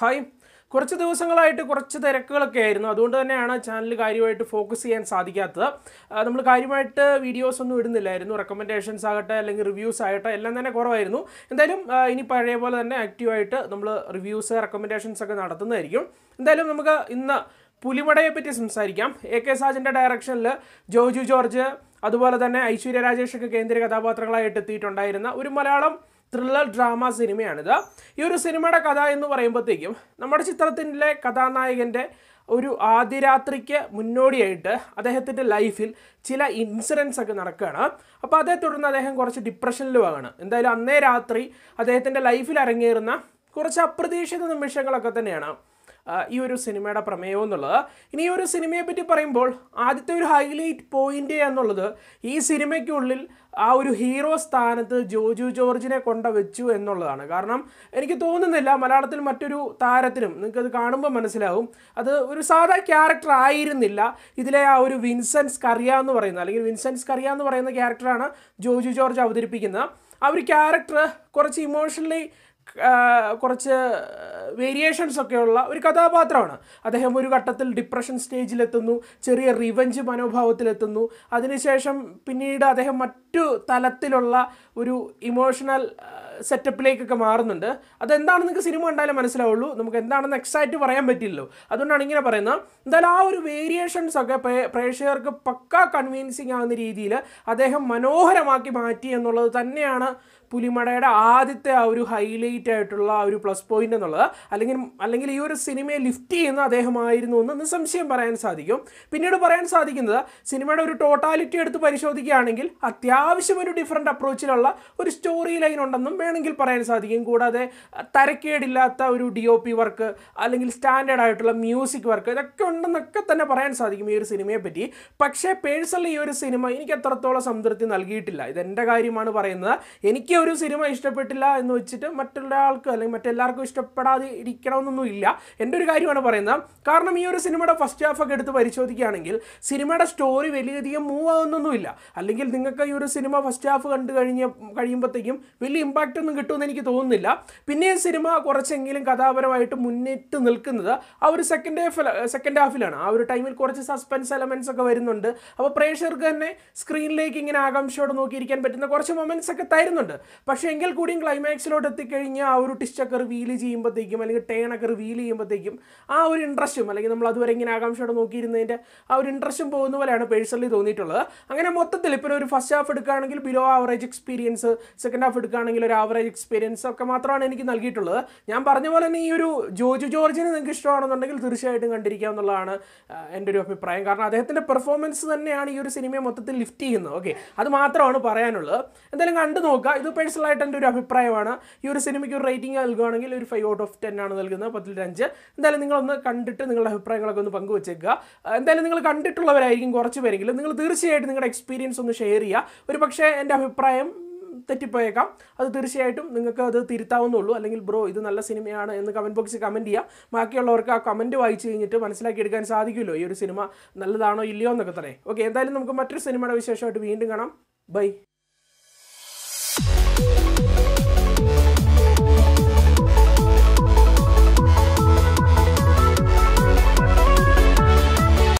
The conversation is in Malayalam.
ഹായ് കുറച്ച് ദിവസങ്ങളായിട്ട് കുറച്ച് തിരക്കുകളൊക്കെ ആയിരുന്നു അതുകൊണ്ട് തന്നെയാണ് ചാനൽ കാര്യമായിട്ട് ഫോക്കസ് ചെയ്യാൻ സാധിക്കാത്തത് നമ്മൾ കാര്യമായിട്ട് വീഡിയോസ് ഒന്നും ഇടുന്നില്ലായിരുന്നു റെക്കമെൻഡേഷൻസ് ആകട്ടെ അല്ലെങ്കിൽ റിവ്യൂസ് ആകട്ടെ എല്ലാം തന്നെ കുറവായിരുന്നു എന്തായാലും ആ, ഇനി പഴയ പോലെ തന്നെ ആക്റ്റീവായിട്ട് നമ്മൾ റിവ്യൂസ് റെക്കമെൻഡേഷൻസ് ഒക്കെ നടത്തുന്നതായിരിക്കും എന്തായാലും നമുക്ക് ഇന്ന് പുലിമടയെ പറ്റി സംസാരിക്കാം എ കെ സാജൻ്റെ ഡയറക്ഷനിൽ ജോജു ജോർജ് അതുപോലെ തന്നെ ഐശ്വര്യ രാജേഷ് ഒക്കെ കേന്ദ്ര കഥാപാത്രങ്ങളായിട്ട് എത്തിയിട്ടുണ്ടായിരുന്ന ഒരു മലയാളം ത്രില്ലർ ഡ്രാമ സിനിമയാണിത് ഈ ഒരു സിനിമയുടെ കഥ എന്ന് പറയുമ്പോഴത്തേക്കും നമ്മുടെ ചിത്രത്തിൻ്റെ കഥാനായകൻ്റെ ഒരു ആദ്യരാത്രിക്ക് മുന്നോടിയായിട്ട് അദ്ദേഹത്തിൻ്റെ ലൈഫിൽ ചില ഇൻസിഡൻസ് ഒക്കെ നടക്കുകയാണ് അപ്പോൾ അതേ തുടർന്ന് അദ്ദേഹം കുറച്ച് ഡിപ്രഷനിലുമാണ് എന്തായാലും അന്നേ രാത്രി അദ്ദേഹത്തിൻ്റെ ലൈഫിൽ അരങ്ങേറുന്ന കുറച്ച് അപ്രതീക്ഷിത നിമിഷങ്ങളൊക്കെ തന്നെയാണ് ആ, ഈ ഒരു സിനിമയുടെ പ്രമേയം എന്നുള്ളത് ഇനി ഈ ഒരു സിനിമയെ പറ്റി പറയുമ്പോൾ ആദ്യത്തെ ഒരു ഹൈലൈറ്റ് പോയിന്റ് എന്നുള്ളത് ഈ സിനിമയ്ക്കുള്ളിൽ ആ ഒരു ഹീറോ സ്ഥാനത്ത് ജോജു ജോർജിനെ കൊണ്ട വെച്ചു എന്നുള്ളതാണ് കാരണം എനിക്ക് തോന്നുന്നില്ല മലയാളത്തിൽ മറ്റൊരു താരത്തിനും നിങ്ങൾക്കത് കാണുമ്പോൾ മനസ്സിലാവും അത് ഒരു സാധാ ക്യാരക്ടർ ആയിരുന്നില്ല ഇതിലെ ആ ഒരു വിൻസെൻസ് കറിയ എന്ന് പറയുന്ന അല്ലെങ്കിൽ വിൻസെൻസ് കറിയ എന്ന് പറയുന്ന ക്യാരക്ടറാണ് ജോജു ജോർജ് അവതരിപ്പിക്കുന്നത് ആ ഒരു ക്യാരക്ടർ കുറച്ച് ഇമോഷണലി കുറച്ച് വേരിയേഷൻസ് ഒക്കെയുള്ള ഒരു കഥാപാത്രമാണ് അദ്ദേഹം ഒരു ഘട്ടത്തിൽ ഡിപ്രഷൻ സ്റ്റേജിലെത്തുന്നു ചെറിയ റിവഞ്ച് മനോഭാവത്തിലെത്തുന്നു അതിനുശേഷം പിന്നീട് അദ്ദേഹം മറ്റു തലത്തിലുള്ള ഒരു ഇമോഷണൽ സെറ്റപ്പിലേക്കൊക്കെ മാറുന്നുണ്ട് അതെന്താണെന്ന് നിങ്ങൾക്ക് സിനിമ കണ്ടാലേ മനസ്സിലാവുള്ളൂ നമുക്ക് എന്താണെന്ന് എക്സാക്റ്റ് പറയാൻ പറ്റില്ലല്ലോ അതുകൊണ്ടാണ് ഇങ്ങനെ പറയുന്നത് എന്തായാലും ആ ഒരു വേരിയേഷൻസ് ഒക്കെ പ്രേ- പ്രേക്ഷകർക്ക് പക്കാ കൺവീൻസിങ് ആവുന്ന രീതിയിൽ അദ്ദേഹം മനോഹരമാക്കി മാറ്റി എന്നുള്ളത് തന്നെയാണ് പുലിമടയുടെ ആദ്യത്തെ ആ ഒരു ഹൈലൈറ്റ് ആയിട്ടുള്ള ആ ഒരു പ്ലസ് പോയിന്റ് എന്നുള്ളത് അല്ലെങ്കിൽ അല്ലെങ്കിൽ ഈ ഒരു സിനിമയെ ലിഫ്റ്റ് ചെയ്യുന്ന അദ്ദേഹമായിരുന്നു എന്ന് നിസ്സംശയം പറയാൻ സാധിക്കും പിന്നീട് പറയാൻ സാധിക്കുന്നത് സിനിമയുടെ ഒരു ടോട്ടാലിറ്റി എടുത്ത് പരിശോധിക്കുകയാണെങ്കിൽ അത്യാവശ്യം ഒരു ഡിഫറെൻ്റ് അപ്രോച്ചിലുള്ള ഒരു സ്റ്റോറി ലൈൻ ഉണ്ടെന്നും വേണമെങ്കിൽ പറയാൻ സാധിക്കും കൂടാതെ അഹ്, തരക്കേടില്ലാത്ത ഒരു ഡി ഒ പി വർക്ക് അല്ലെങ്കിൽ സ്റ്റാൻഡേർഡ് ആയിട്ടുള്ള മ്യൂസിക് വർക്ക് ഇതൊക്കെ ഉണ്ടെന്നൊക്കെ തന്നെ പറയാൻ സാധിക്കും ഈ ഒരു സിനിമയെ പറ്റി പക്ഷേ പേഴ്സണലി ഈ ഒരു സിനിമ എനിക്ക് എത്രത്തോളം സംതൃപ്തി നൽകിയിട്ടില്ല ഇതെൻ്റെ കാര്യമാണ് പറയുന്നത് എനിക്ക് ഒരു സിനിമ ഇഷ്ടപ്പെട്ടില്ല എന്ന് വെച്ചിട്ട് മറ്റൊരാൾക്ക് അല്ലെങ്കിൽ മറ്റെല്ലാവർക്കും ഇഷ്ടപ്പെടാതെ ഇരിക്കണമെന്നൊന്നും ഇല്ല എൻ്റെ ഒരു കാര്യമാണ് പറയുന്നത് കാരണം ഈ ഒരു സിനിമയുടെ ഫസ്റ്റ് ഹാഫ് ഒക്കെ എടുത്ത് പരിശോധിക്കുകയാണെങ്കിൽ സിനിമയുടെ സ്റ്റോറി വലിയധികം മൂവ് ആവുന്നൊന്നുമില്ല അല്ലെങ്കിൽ നിങ്ങൾക്ക് ഈ ഒരു സിനിമ ഫസ്റ്റ് ഹാഫ് കണ്ടു കഴിഞ്ഞ കഴിയുമ്പോഴത്തേക്കും വലിയ ഇമ്പാക്റ്റ് ഒന്നും കിട്ടുമെന്ന് എനിക്ക് തോന്നുന്നില്ല പിന്നെ ഈ സിനിമ കുറച്ചെങ്കിലും കഥാപരമായിട്ട് മുന്നിട്ട് നിൽക്കുന്നത് ആ ഒരു സെക്കൻഡ് ഹാഫ് സെക്കൻഡ് ഹാഫിലാണ് ആ ഒരു ടൈമിൽ കുറച്ച് സസ്പെൻസ് എലമെൻറ്റ്സ് ഒക്കെ വരുന്നുണ്ട് അപ്പോൾ പ്രേക്ഷകർക്ക് തന്നെ സ്ക്രീനിലേക്ക് ഇങ്ങനെ ആകാംക്ഷയോടെ നോക്കിയിരിക്കാൻ പറ്റുന്ന കുറച്ച് മൊമെൻറ്റ്സ് ഒക്കെ തരുന്നുണ്ട് പക്ഷേ എങ്കിൽ കൂടിയും ക്ലൈമാക്സിലോട്ട് എത്തിക്കഴിഞ്ഞാൽ ആ ഒരു ടിസ്റ്റൊക്കെ റിവീൽ ചെയ്യുമ്പോഴത്തേക്കും അല്ലെങ്കിൽ ടേണൊക്കെ റിവീൽ ചെയ്യുമ്പോഴത്തേക്കും ആ ഒരു ഇൻട്രസ്റ്റും അല്ലെങ്കിൽ നമ്മൾ അതുവരെ ഇങ്ങനെ ആകാംക്ഷയോടെ നോക്കിയിരുന്നതിൻ്റെ ആ ഒരു ഇൻട്രസ്റ്റും പോകുന്ന പോലെയാണ് പേഴ്സണലി തോന്നിയിട്ടുള്ളത് അങ്ങനെ മൊത്തത്തിൽ ഇപ്പോൾ ഒരു ഫസ്റ്റ് ഹാഫ് എടുക്കുകയാണെങ്കിൽ below average experience second half എടുക്കുകയാണെങ്കിൽ ഒരു ആവറേജ് എക്സ്പീരിയൻസ് ഒക്കെ മാത്രമാണ് എനിക്ക് നൽകിയിട്ടുള്ളത് ഞാൻ പറഞ്ഞ പോലെ തന്നെ ഈ ഒരു ജോജു ജോർജിന് നിങ്ങൾക്ക് ഇഷ്ടമാണെന്നുണ്ടെങ്കിൽ തീർച്ചയായിട്ടും കണ്ടിരിക്കുക എന്നുള്ളതാണ് ആ, എൻ്റെ ഒരു അഭിപ്രായം കാരണം അദ്ദേഹത്തിൻ്റെ പെർഫോമൻസ് തന്നെയാണ് ഈ ഒരു സിനിമയെ മൊത്തത്തിൽ ലിഫ്റ്റ് ചെയ്യുന്നത് ഓക്കെ അത് മാത്രമാണ് പറയാനുള്ളത് എന്തായാലും കണ്ടു നോക്കുക ഇത് പേഴ്സണലായിട്ട് എൻ്റെ ഒരു അഭിപ്രായമാണ് ഈ ഒരു സിനിമയ്ക്ക് ഒരു റേറ്റിംഗ് നൽകുകയാണെങ്കിൽ ഒരു ഫൈവ് ഔട്ട് ഓഫ് ടെൻ ആണ് നൽകുന്നത് പത്തിൽ ഒരു അഞ്ച് എന്തായാലും നിങ്ങളൊന്ന് കണ്ടിട്ട് നിങ്ങളുടെ അഭിപ്രായങ്ങളൊക്കെ ഒന്ന് പങ്കുവച്ചേക്കുക ആ, എന്തായാലും നിങ്ങൾ കണ്ടിട്ടുള്ളവരായിരിക്കും കുറച്ച് പേരെങ്കിലും നിങ്ങൾ തീർച്ചയായിട്ടും നിങ്ങളുടെ എക്സ്പീരിയൻസ് ഒന്ന് ഷെയർ ചെയ്യുക ഒരു പക്ഷേ എൻ്റെ അഭിപ്രായം തെറ്റിപ്പോയേക്കാം അത് തീർച്ചയായിട്ടും നിങ്ങൾക്ക് അത് തിരുത്താവുന്നുള്ളൂ അല്ലെങ്കിൽ ബ്രോ ഇത് നല്ല സിനിമയാണ് എന്ന് കമൻറ്റ് ബോക്സിൽ കമൻറ്റ് ചെയ്യാം ബാക്കിയുള്ളവർക്ക് ആ കമൻറ്റ് വായിച്ച് കഴിഞ്ഞിട്ട് മനസ്സിലാക്കി എടുക്കാൻ സാധിക്കുമല്ലോ ഈ ഒരു സിനിമ നല്ലതാണോ ഇല്ലയോ എന്നൊക്കെ തന്നെ ഓക്കെ എന്തായാലും നമുക്ക് മറ്റൊരു സിനിമയുടെ വിശേഷമായിട്ട് വീണ്ടും കാണാം ബൈ